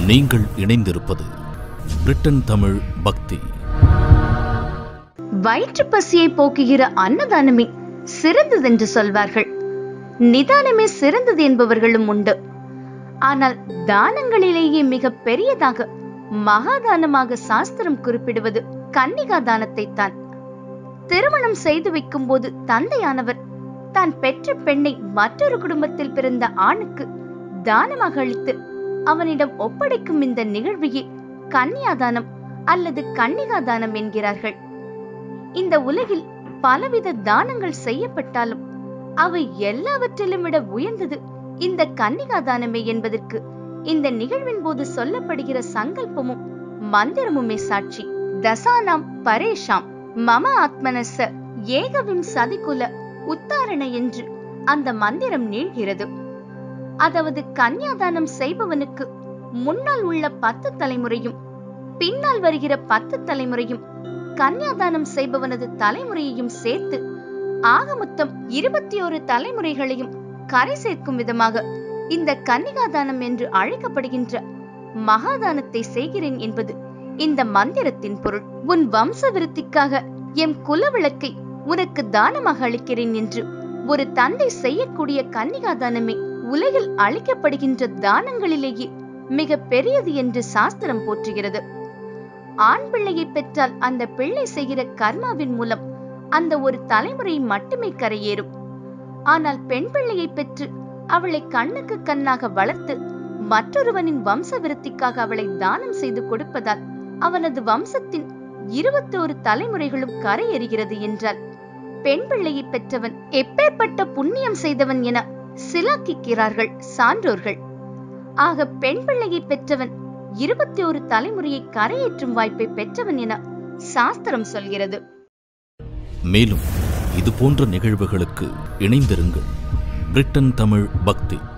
நீங்கள் இணைந்திருப்பது பிரிட்டன் தமிழ் பக்தி வயிற்று பசியை போக்குகிற அன்னதானமே சிறந்ததென்று சொல்வார்கள் நிதானமே சிறந்தது என்பவர்களும் உண்டு ஆனால் தானங்களிலேயே மிக பெரியதாக மகாதானமாக சாஸ்திரம் குறிப்பிடுவது கன்னிகா தானத்தை தான் திருமணம் செய்து வைக்கும் போது தந்தையானவர் தான் பெற்ற பெண்ணை மற்றொரு குடும்பத்தில் பிறந்த ஆணுக்கு தானமாக அளித்து அவனிடம் ஒப்படைக்கும் இந்த நிகழ்வையே கன்னியாதானம் அல்லது கன்னிகா தானம் என்கிறார்கள் இந்த உலகில் பலவித தானங்கள் செய்யப்பட்டாலும் அவை எல்லாவற்றிலும் விட உயர்ந்தது இந்த கன்னிகா தானமே என்பதற்கு இந்த நிகழ்வின் போது சொல்லப்படுகிற சங்கல்பமும் மந்திரமுமே சாட்சி தசானாம் பரேஷாம் மம ஆத்மனச ஏகவிம் சதிகுல உத்தாரண என்று அந்த மந்திரம் நீள்கிறது அதாவது கன்னியாதானம் செய்பவனுக்கு முன்னால் உள்ள பத்து தலைமுறையும் பின்னால் வருகிற பத்து தலைமுறையும் கன்னியாதானம் செய்பவனது தலைமுறையையும் சேர்த்து ஆக மொத்தம் இருபத்தி ஒரு தலைமுறைகளையும் கரை சேர்க்கும் விதமாக இந்த கன்னிகாதானம் என்று அழைக்கப்படுகின்ற மகாதானத்தை செய்கிறேன் என்பது இந்த மந்திரத்தின் பொருள் உன் வம்ச விருத்திக்காக எம் குலவிளக்கை உனக்கு தானமாக அளிக்கிறேன் என்று ஒரு தந்தை செய்யக்கூடிய கன்னிகாதானமே உலகில் அளிக்கப்படுகின்ற தானங்களிலேயே மிக பெரியது என்று சாஸ்திரம் போற்றுகிறது ஆண் பிள்ளையை பெற்றால் அந்த பிள்ளை செய்கிற கர்மாவின் மூலம் அந்த ஒரு தலைமுறை மட்டுமே கரையேறும் ஆனால் பெண் பிள்ளையை பெற்று அவளை கண்ணுக்கு கண்ணாக வளர்த்து மற்றொருவனின் வம்ச விருத்திக்காக அவளை தானம் செய்து கொடுப்பதால் அவனது வம்சத்தின் இருபத்தோரு தலைமுறைகளும் கரையேறுகிறது என்றால் பெண் பிள்ளையை பெற்றவன் எப்பேற்பட்ட புண்ணியம் செய்தவன் என சிலாக்கிக்கிறார்கள் சான்றோர்கள் ஆக பெண் பிள்ளையை பெற்றவன் இருபத்தி ஒரு தலைமுறையை கரையேற்றும் வாய்ப்பை பெற்றவன் என சாஸ்திரம் சொல்கிறது மேலும் இது போன்ற நிகழ்வுகளுக்கு இணைந்திருங்கள் பிரிட்டன் தமிழ் பக்தி